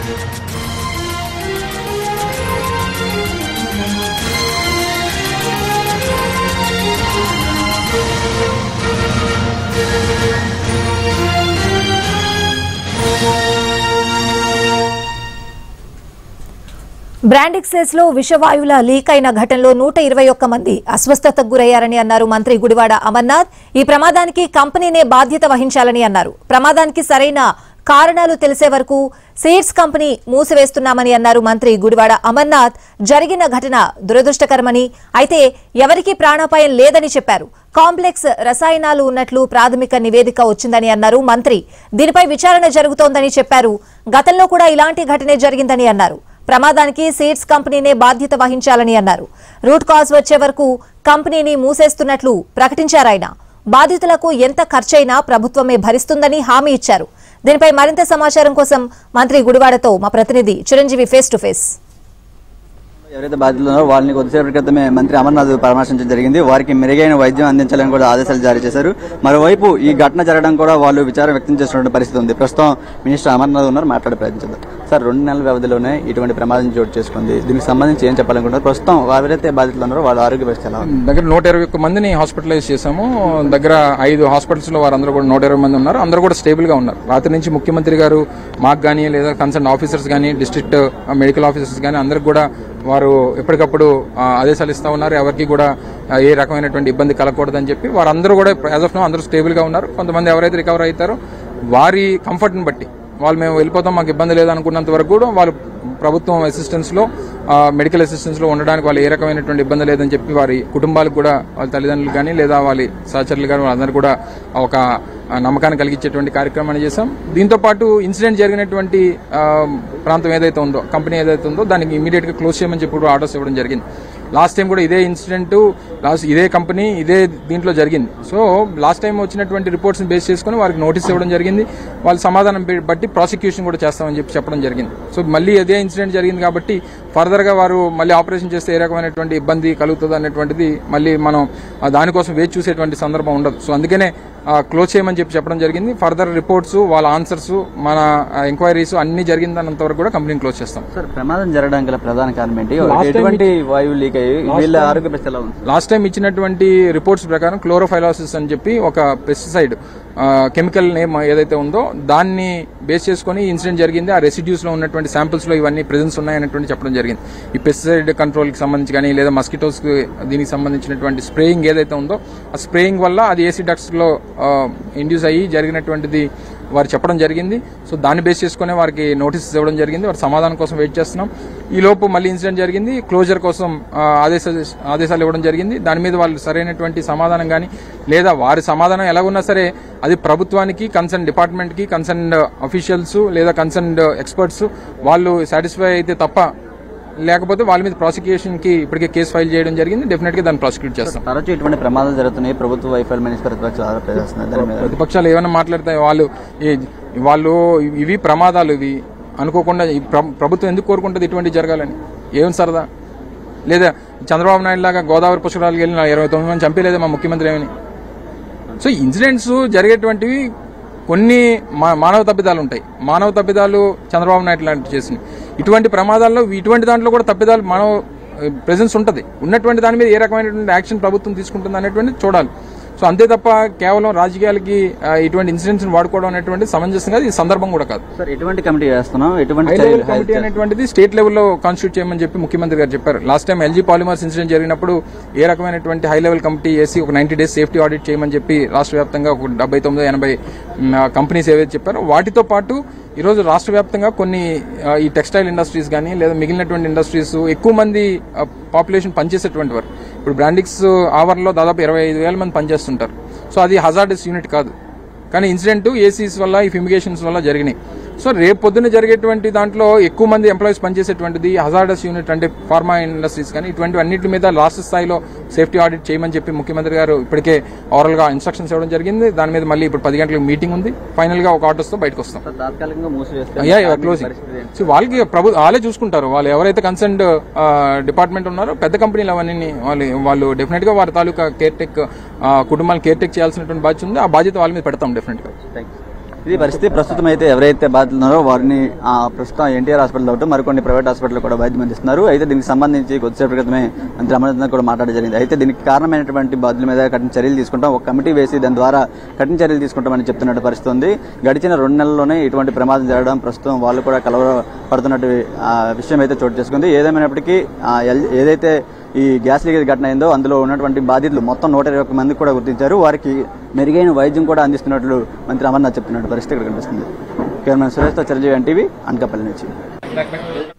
బ్రాండిక్సేస్ లో విషవాయువుల లీక్ అయిన ఘటనలో నూట ఇరవై ఒక్క మంది అస్వస్థతకు గురయ్యారని అన్నారు మంత్రి గుడివాడ అమర్నాథ్ ఈ ప్రమాదానికి కంపెనీనే బాధ్యత వహించాలని అన్నారు ప్రమాదానికి సరైన కారణాలు తెలిసే వరకు సీడ్స్ కంపెనీ మూసివేస్తున్నామని అన్నారు మంత్రి గుడివాడ అమర్నాథ్ జరిగిన ఘటన దురదృష్టకరమని అయితే ఎవరికీ ప్రాణాపాయం లేదని చెప్పారు కాంప్లెక్స్ రసాయనాలు ఉన్నట్లు ప్రాథమిక నివేదిక వచ్చిందని అన్నారు మంత్రి దీనిపై విచారణ జరుగుతోందని చెప్పారు గతంలో కూడా ఇలాంటి ఘటనే జరిగిందని అన్నారు ప్రమాదానికి సీడ్స్ కంపెనీనే బాధ్యత వహించాలని అన్నారు రూట్ కాజ్ వచ్చే వరకు కంపెనీని మూసేస్తున్నట్లు ప్రకటించారాయన బాధితులకు ఎంత ఖర్చైనా ప్రభుత్వమే భరిస్తుందని హామీ ఇచ్చారు దీనిపై మరింత సమాచారం కోసం మంత్రి గుడివాడతో మా ప్రతినిధి చిరంజీవి ఫేస్ టు ఫేస్ ఎవరైతే బాధితులు ఉన్నారో వాళ్ళని కొద్దిసేపటి క్రితమే మంత్రి అమర్నాథ్ పరామర్శించడం జరిగింది వారికి మెరుగైన వైద్యం అందించాలని కూడా ఆదేశాలు జారీ చేశారు మరోవైపు ఈ ఘటన జరగడం కూడా వాళ్ళు విచారం వ్యక్తం చేస్తున్న పరిస్థితి ఉంది ప్రస్తుతం మినిస్టర్ అమర్నాథ్ ఉన్నారు మాట్లాడే ప్రయత్నించారు సార్ రెండు నెలల వ్యవధిలోనే ఇటువంటి ప్రమాదం చోటు చేసుకుంది దీనికి సంబంధించి ఏం చెప్పాలనుకుంటారు ప్రస్తుతం ఎవరైతే బాధితులు ఉన్నారో వాళ్ళ ఆరోగ్య పరిస్థితి ఎలా ఉంది దగ్గర నూట ఇరవై ఒక్క మందిని హాస్పిటలైజ్ చేశాము దగ్గర ఐదు హాస్పిటల్స్ లో వారందరూ కూడా నూట ఇరవై మంది ఉన్నారు అందరూ కూడా స్టేబుల్ గా ఉన్నారు రాత్రి నుంచి ముఖ్యమంత్రి గారు మాకు కానీ లేదా కన్సర్న్ ఆఫీసర్స్ కానీ డిస్ట్రిక్ట్ మెడికల్ ఆఫీసర్స్ కానీ అందరికి కూడా వారు ఎప్పటికప్పుడు ఆ, ఆదేశాలు ఇస్తా ఉన్నారు ఎవరికి కూడా ఆ, ఏ రకమైనటువంటి ఇబ్బంది కలగకూడదని చెప్పి వారందరూ కూడా యాజ్ ఆఫ్ నో అందరూ స్టేబుల్ గా ఉన్నారు కొంతమంది ఎవరైతే రికవర్ అవుతారో వారి కంఫర్ట్ ని బట్టి వాళ్ళు మేము వెళ్ళిపోతాం మాకు ఇబ్బంది లేదు అనుకున్నంత వరకు కూడా వాళ్ళు ప్రభుత్వం అసిస్టెన్స్ లో ఆ, మెడికల్ అసిస్టెన్స్ లో ఉండడానికి వాళ్ళు ఏ రకమైనటువంటి ఇబ్బంది లేదని చెప్పి వారి కుటుంబాలకు కూడా వాళ్ళ తల్లిదండ్రులు కానీ లేదా వాళ్ళ సహచరులు కానీ వాళ్ళందరూ కూడా ఒక ఆ, నమ్మకాన్ని కలిగించేటువంటి కార్యక్రమాన్ని చేశాం దీంతో పాటు ఇన్సిడెంట్ జరిగినటువంటి ఆ, ప్రాంతం ఏదైతే ఉందో కంపెనీ ఏదైతే ఉందో దానికి ఇమీడియట్ గా క్లోజ్ చేయమని చెప్పి కూడా ఆర్డర్స్ ఇవ్వడం జరిగింది లాస్ట్ టైం కూడా ఇదే ఇన్సిడెంట్ లాస్ట్ ఇదే కంపెనీ ఇదే దీంట్లో జరిగింది సో లాస్ట్ టైం వచ్చినటువంటి రిపోర్ట్స్ బేస్ చేసుకుని వారికి నోటీస్ ఇవ్వడం జరిగింది వాళ్ళ సమాధానం బి- బట్టి ప్రాసిక్యూషన్ కూడా చేస్తామని చెప్పి చెప్పడం జరిగింది సో మళ్ళీ అదే ఇన్సిడెంట్ జరిగింది కాబట్టి ఫర్దర్ గా వారు మళ్ళీ ఆపరేషన్ చేస్తే ఏ రకమైనటువంటి ఇబ్బంది కలుగుతుంది అనేటువంటిది మళ్ళీ మనం ఆ దానికోసం వేచి చూసేటువంటి సందర్భం ఉండదు సో అందుకనే క్లోజ్ చేయమని చెప్పి చెప్పడం జరిగింది ఫర్దర్ రిపోర్ట్స్ వాళ్ళ ఆన్సర్స్ మన ఎంక్వైరీస్ అన్ని జరిగిందన్నంత వరకు కూడా కంపెనీని క్లోజ్ చేస్తాం సార్ ప్రమాదం జరగడానికి గల ప్రధాన కారణం ఏంటి ఎటువంటి వాయువు లీక్ అయ్యి వీళ్ళ ఆరోగ్య పరిస్థితి ఎలా ఉంది లాస్ట్ టైం ఇచ్చినటువంటి రిపోర్ట్స్ ప్రకారం క్లోరోఫైలాసిస్ అని చెప్పి ఒక పెస్టిసైడ్ కెమికల్ నేమ్ ఏదైతే ఉందో దాన్ని బేస్ చేసుకుని ఇన్సిడెంట్ జరిగింది ఆ రెసిడ్యూస్ లో ఉన్నటువంటి శాంపిల్స్ లో ఇవన్నీ ప్రెజెన్స్ ఉన్నాయనేటువంటి చెప్పడం జరిగింది ఈ పెస్టిసైడ్ కంట్రోల్ కి సంబంధించి కానీ లేదా మస్కిటోస్ కి దీనికి సంబంధించినటువంటి స్ప్రేయింగ్ ఏదైతే ఉందో ఆ స్ప్రేయింగ్ వల్ల అది ఏసీ డక్ట్స్ లో ఇండ్యూస్ అయ్యి జరిగినటువంటిది వారు చెప్పడం జరిగింది సో దాన్ని బేస్ చేసుకునే వారికి నోటీసెస్ ఇవ్వడం జరిగింది వారి సమాధానం కోసం వెయిట్ చేస్తున్నాం ఈ లోపు మళ్ళీ ఇన్సిడెంట్ జరిగింది క్లోజర్ కోసం ఆ, ఆదేశాలు ఆదేశాలు ఇవ్వడం జరిగింది దాని మీద వాళ్ళు సరైనటువంటి సమాధానం కానీ లేదా వారి సమాధానం ఎలా ఉన్నా సరే అది ప్రభుత్వానికి కన్సర్న్ డిపార్ట్మెంట్ కి కన్సర్న్ అఫీషియల్స్ లేదా కన్సర్న్ ఎక్స్పర్ట్స్ వాళ్ళు సాటిస్ఫై అయితే తప్ప లేకపోతే వాళ్ళ మీద ప్రాసిక్యూషన్ కి ఇప్పటికే కేసు ఫైల్ చేయడం జరిగింది డెఫినెట్ గా దాన్ని ప్రాసిక్యూట్ చేస్తాం తరచూ ఇటువంటి ప్రమాదాలు జరుగుతున్నాయి ప్రభుత్వ వైఫల్యం నుంచి ప్రతిపక్షాలు ఆరోపణ చేస్తున్నాయి దాని మీద ప్రతిపక్షాలు ఏమైనా మాట్లాడతాయి వాళ్ళు ఈ- వాళ్ళు ఇవి ప్రమాదాలు ఇవి అనుకోకుండా ఈ ప్ర- ప్రభుత్వం ఎందుకు కోరుకుంటుంది ఇటువంటి జరగాలని ఏం సరదా లేదా చంద్రబాబు నాయుడు లాగా గోదావరి పుష్కరాలకు వెళ్ళిన ఇరవై తొమ్మిది మంది చంపేలేదా మా ముఖ్యమంత్రి ఏమని సో ఇన్సిడెంట్స్ జరిగేటువంటివి కొన్ని మా- మానవ తప్పిదాలు ఉంటాయి మానవ తప్పిదాలు చంద్రబాబు నాయుడు లాంటి చేసినవి ఇటువంటి ప్రమాదాల్లో ఇటువంటి దాంట్లో కూడా తప్పిదాలు మానవ ప్రెజెన్స్ ఉంటుంది ఉన్నటువంటి దాని మీద ఏ రకమైనటువంటి యాక్షన్ ప్రభుత్వం తీసుకుంటుంది అనేటువంటి చూడాలి సో అంతే తప్ప కేవలం రాజకీయాలకి ఆ, ఇటువంటి ఇన్సిడెంట్స్ వాడుకోవడం అనేటువంటి సమంజసం కాదు ఇది సందర్భం కూడా కాదు సార్ ఎటువంటి కమిటీ వేస్తున్నాం ఎటువంటి హై లెవెల్ చర్యలు కమిటీ అనేటువంటిది స్టేట్ లెవెల్లో కాన్స్టిట్యూట్ చేయమని చెప్పి ముఖ్యమంత్రి గారు చెప్పారు last time LG Polymers incident జరిగినప్పుడు ఏ రకమైనటువంటి హై లెవెల్ కమిటీ వేసి ఒక నైన్టీ డేస్ సేఫ్టీ ఆడిట్ చేయమని చెప్పి రాష్ట్ర వ్యాప్తంగా ఒక డెబ్బై తొమ్మిది ఎనభై కంపెనీస్ ఏవైతే చెప్పారో వాటితో పాటు ఈరోజు రాష్ట్ర వ్యాప్తంగా కొన్ని ఆ, ఈ టెక్స్టైల్ ఇండస్ట్రీస్ కానీ లేదా మిగిలినటువంటి ఇండస్ట్రీస్ ఎక్కువ మంది పాపులేషన్ పనిచేసేటువంటి వారు ఇప్పుడు బ్రాండిక్స్ ఆవరణలో దాదాపు ఇరవై ఐదు వేల మంది పనిచేస్తుంటారు సో అది హజార్డస్ యూనిట్ కాదు కానీ ఇన్సిడెంట్ ఏసీస్ వల్ల ఈ ఫ్యూమిగేషన్స్ వల్ల జరిగినాయి సో రేపు పొద్దున్న జరిగేటువంటి దాంట్లో ఎక్కువ మంది ఎంప్లాయీస్ పనిచేసేటువంటిది హజార్డస్ యూనిట్ అంటే ఫార్మా ఇండస్ట్రీస్ కానీ ఇటువంటి అన్నింటి మీద రాష్ట్ర స్థాయిలో సేఫ్టీ ఆడిట్ చేయమని చెప్పి ముఖ్యమంత్రి గారు ఇప్పటికే ఓవరాల్ గా ఇన్స్ట్రక్షన్స్ ఇవ్వడం జరిగింది దాని మీద మళ్ళీ ఇప్పుడు పది గంటలకు మీటింగ్ ఉంది ఫైనల్ గా ఒక ఆర్డర్స్ తో బయటకు వస్తాం సార్, తాత్కాలికంగా మూసివేస్తే అయ్యా క్లోజింగ్ సో వాళ్ళకి ప్రభు వాళ్ళే చూసుకుంటారు వాళ్ళు ఎవరైతే కన్సర్న్డ్ డిపార్ట్మెంట్ ఉన్నారో పెద్ద కంపెనీలు అవన్నీ వాళ్ళు వాళ్ళు డెఫినెట్ గా వారి తాలూకా కేర్ టెక్ కుటుంబాలను కేర్ టెక్ చేయాల్సినటువంటి బాధ్యత ఉంది ఆ బాధ్యత వాళ్ళ మీద పెడతాం డెఫినెట్ గా థ్యాంక్ యూ ఇది పరిస్థితి ప్రస్తుతం అయితే ఎవరైతే బాధితులు ఉన్నారో వారిని ఆ, ప్రస్తుతం ఎన్టీఆర్ హాస్పిటల్ ఒకటి మరికొన్ని ప్రైవేట్ హాస్పిటల్ కూడా వైద్యం అందిస్తున్నారు అయితే దీనికి సంబంధించి కొద్దిసేపు క్రితమే మంత్రి అమర్నాథ్ కూడా మాట్లాడడం జరిగింది అయితే దీనికి కారణమైనటువంటి బాధితుల మీద కఠిన చర్యలు తీసుకుంటాం ఒక కమిటీ వేసి దాని ద్వారా కఠిన చర్యలు తీసుకుంటామని చెప్తున్నట్టు పరిస్థితి ఉంది గడిచిన రెండు నెలల్లోనే ఇటువంటి ప్రమాదం జరగడం ప్రస్తుతం వాళ్ళు కూడా కలవర పడుతున్నట్టు ఆ, విషయం అయితే చోటు చేసుకుంది ఏదేమైనప్పటికీ ఆ, ఎల్- ఏదైతే ఈ గ్యాస్ లీకేజ్ ఘటన అయిందో అందులో ఉన్నటువంటి బాధితులు మొత్తం నూట ఇరవై ఒక్క మంది కూడా గుర్తించారు వారికి మెరుగైన వైద్యం కూడా అందిస్తున్నట్లు మంత్రి అమర్నాథ్ చెప్తున్నట్టు పరిస్థితి ఇక్కడ కనిపిస్తుంది కెమెరామెన్ సురేష్తో చిరంజీవి ఎన్టీవీ అనకాపల్లి నుంచి